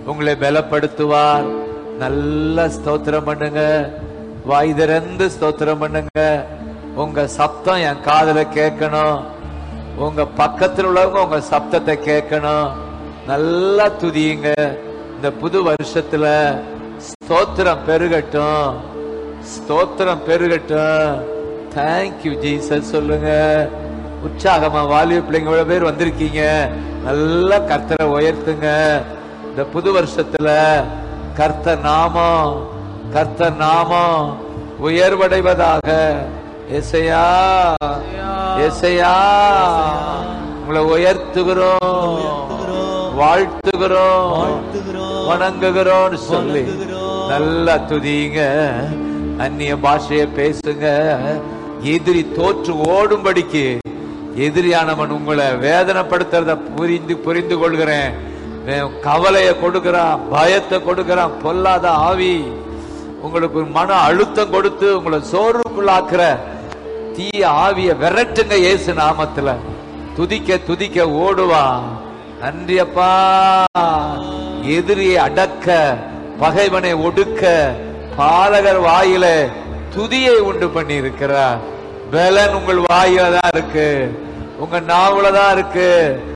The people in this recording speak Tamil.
உங்களை பலப்படுத்துவார் நல்ல ஸ்தோத்திரம் பண்ணுங்க வாய் திறந்து ஸ்தோத்திரம் பண்ணுங்க உங்க சப்தம் என் காதுல கேட்கணும் உங்க பக்கத்துல உள்ளவங்க உங்க சப்தத்தை கேட்கணும் நல்லா துதியுங்க இந்த புது வருஷத்துல ஸ்தோத்திரம் பெருகட்டும் ஸ்தோத்திரம் பெருகட்டும் தேங்க்யூ ஜீசஸ் சொல்லுங்க உற்சாகமா வாலிப பிள்ளைங்க இவ்வளவு பேர் வந்திருக்கீங்க நல்லா கர்த்தரை உயர்த்துங்க இந்த புது வருஷத்துல கர்த்தர் நாமம் கர்த்தர் நாமம் உயர்வடைவதாக எசையா எசையா உங்களை உயர்த்துகிறோம் வாழ்த்துகிறோம் வணங்குகிறோம் சொல்லி நல்லா துதிங்க அந்நிய பாஷைய பேசுங்க எதிரி தோற்று ஓடும்படிக்கு எதிரியானவன் உங்களை வேதனைப்படுத்துறத புரிந்து புரிந்து கொள்கிறேன் வே- கவலையை கொடுக்கிறான் பயத்தை கொடுக்கிறான் பொல்லாத ஆவி உங்களுக்கு ஒரு மன அழுத்தம் கொடுத்து உங்களை சோர்வுக்குள்ளாக்குற தீய ஆவிய விரட்டுங்க இயேசு நாமத்துல துதிக்க துதிக்க ஓடுவா நன்றியப்பா எதிரியை அடக்க பகைவனை ஒடுக்க பாலகர் வாயில துதியை உண்டு பண்ணி இருக்கிறார் பலன் உங்கள் வாயில தான் இருக்கு உங்க நாவுல தான் இருக்கு